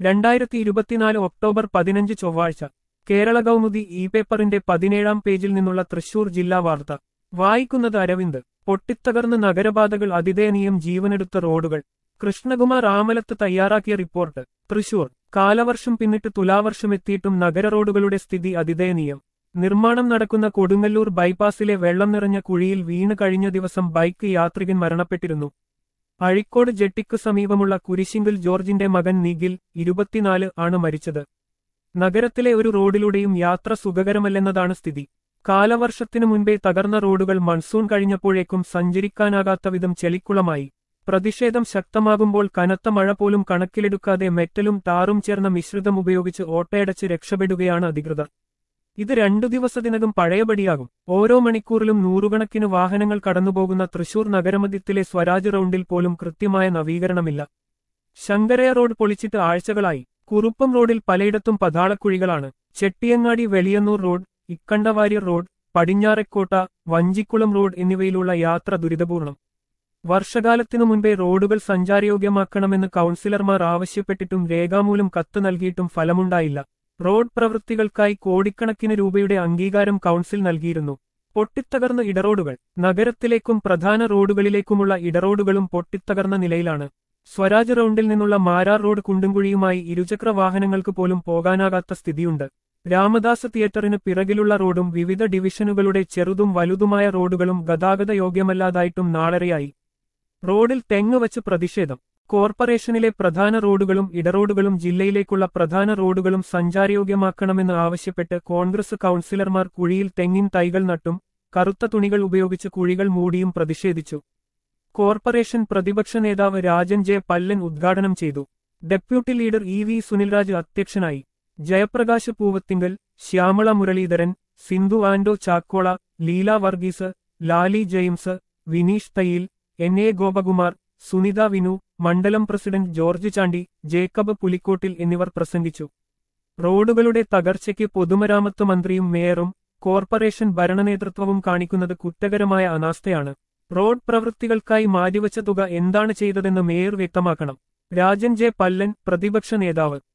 രണ്ടായിരത്തി ഇരുപത്തിനാല് ഒക്ടോബർ പതിനഞ്ച് ചൊവ്വാഴ്ച കേരള കൗമുദി ഇ പേപ്പറിന്റെ പതിനേഴാം പേജിൽ നിന്നുള്ള തൃശൂർ ജില്ലാ വാർത്ത വായിക്കുന്നത് അരവിന്ദ് പൊട്ടിത്തകർന്ന് നഗരപാതകൾ അതിദയനീയം ജീവനെടുത്ത റോഡുകൾ കൃഷ്ണകുമാർ ആമലത്ത് തയ്യാറാക്കിയ റിപ്പോർട്ട് തൃശൂർ കാലവർഷം പിന്നിട്ട് തുലാവർഷമെത്തിയിട്ടും നഗര റോഡുകളുടെ സ്ഥിതി അതിദയനീയം നിർമ്മാണം നടക്കുന്ന കൊടുങ്ങല്ലൂർ ബൈപ്പാസിലെ വെള്ളം നിറഞ്ഞ കുഴിയിൽ വീണ് കഴിഞ്ഞ ദിവസം ബൈക്ക് യാത്രികൻ മരണപ്പെട്ടിരുന്നു അഴിക്കോട് ജെട്ടിക്കു സമീപമുള്ള കുരിശിങ്കിൽ ജോർജിന്റെ മകൻ നിഖിൽ ഇരുപത്തിനാല് ആണ് മരിച്ചത് നഗരത്തിലെ ഒരു റോഡിലൂടെയും യാത്ര സുഖകരമല്ലെന്നതാണ് സ്ഥിതി കാലവർഷത്തിനു മുൻപേ തകർന്ന റോഡുകൾ മൺസൂൺ കഴിഞ്ഞപ്പോഴേക്കും സഞ്ചരിക്കാനാകാത്ത വിധം ചെളിക്കുളമായി പ്രതിഷേധം ശക്തമാകുമ്പോൾ കനത്ത മഴ പോലും കണക്കിലെടുക്കാതെ മെറ്റലും ടാറും ചേർന്ന മിശ്രിതം ഉപയോഗിച്ച് ഓട്ടയടച്ച് രക്ഷപ്പെടുകയാണ് അധികൃതർ ഇത് രണ്ടു ദിവസത്തിനകം പഴയപടിയാകും ഓരോ മണിക്കൂറിലും നൂറുകണക്കിന് വാഹനങ്ങൾ കടന്നുപോകുന്ന തൃശൂർ നഗരമധ്യത്തിലെ സ്വരാജ് റൗണ്ടിൽ പോലും കൃത്യമായ നവീകരണമില്ല ശങ്കരയ റോഡ് പൊളിച്ചിട്ട് ആഴ്ചകളായി കുറുപ്പം റോഡിൽ പലയിടത്തും പതാളക്കുഴികളാണ് Chettiyangadi Veliyannoor road Ikkandavaryar road Padinjarekotta Vanchikulam road എന്നിവയിലുള്ള യാത്ര ദുരിതപൂർണം വർഷകാലത്തിനു മുൻപേ റോഡുകൾ സഞ്ചാരയോഗ്യമാക്കണമെന്ന് കൗൺസിലർമാർ ആവശ്യപ്പെട്ടിട്ടും രേഖാമൂലം കത്ത് നൽകിയിട്ടും ഫലമുണ്ടായില്ല റോഡ് പ്രവൃത്തികൾക്കായി കോടിക്കണക്കിന് രൂപയുടെ അംഗീകാരം കൗൺസിൽ നൽകിയിരുന്നു പൊട്ടിത്തകർന്ന ഇടറോഡുകൾ നഗരത്തിലേക്കും പ്രധാന റോഡുകളിലേക്കുമുള്ള ഇടറോഡുകളും പൊട്ടിത്തകർന്ന നിലയിലാണ് സ്വരാജ് റൗണ്ടിൽ നിന്നുള്ള മാരാർ റോഡ് കുണ്ടുംകുഴിയുമായി ഇരുചക്ര വാഹനങ്ങൾക്ക് പോലും പോകാനാകാത്ത സ്ഥിതിയുണ്ട് രാമദാസ് തിയേറ്ററിന് പിറകിലുള്ള റോഡും വിവിധ ഡിവിഷനുകളുടെ ചെറുതും വലുതുമായ റോഡുകളും ഗതാഗത യോഗ്യമല്ലാതായിട്ടും നാളെയായി റോഡിൽ തെങ്ങ് വച്ച് പ്രതിഷേധം കോർപ്പറേഷനിലെ പ്രധാന റോഡുകളും ഇടറോഡുകളും ജില്ലയിലേക്കുള്ള പ്രധാന റോഡുകളും സഞ്ചാരയോഗ്യമാക്കണമെന്ന് ആവശ്യപ്പെട്ട് കോൺഗ്രസ് കൗൺസിലർമാർ കുഴിയിൽ തെങ്ങിൻ തൈകൾ നട്ടും കറുത്ത തുണികൾ ഉപയോഗിച്ച് കുഴികൾ മൂടിയും പ്രതിഷേധിച്ചു കോർപ്പറേഷൻ പ്രതിപക്ഷ നേതാവ് രാജൻ ജെ പല്ലൻ ഉദ്ഘാടനം ചെയ്തു deputy leader E V Sunilraj അധ്യക്ഷനായി ജയപ്രകാശ് പൂവത്തിങ്കൽ ശ്യാമള മുരളീധരൻ സിന്ധു ആൻഡോ ചാക്കോള ലീല വർഗീസ് ലാലി ജെയിംസ് വിനീഷ് തയ്യിൽ എൻ എ ഗോപകുമാർ സുനിത വിനു മണ്ഡലം പ്രസിഡന്റ് ജോർജ് ചാണ്ടി ജേക്കബ് പുലിക്കോട്ടിൽ എന്നിവർ പ്രസംഗിച്ചു റോഡുകളുടെ തകർച്ചയ്ക്ക് പൊതുമരാമത്ത് മന്ത്രിയും മേയറും കോർപ്പറേഷൻ ഭരണനേതൃത്വവും കാണിക്കുന്നത് കുറ്റകരമായ അനാസ്ഥയാണ് റോഡ് പ്രവൃത്തികൾക്കായി മാറ്റിവച്ച തുക എന്താണ് ചെയ്തതെന്ന് മേയർ വ്യക്തമാക്കണം രാജൻ ജെ പല്ലൻ പ്രതിപക്ഷ നേതാവ്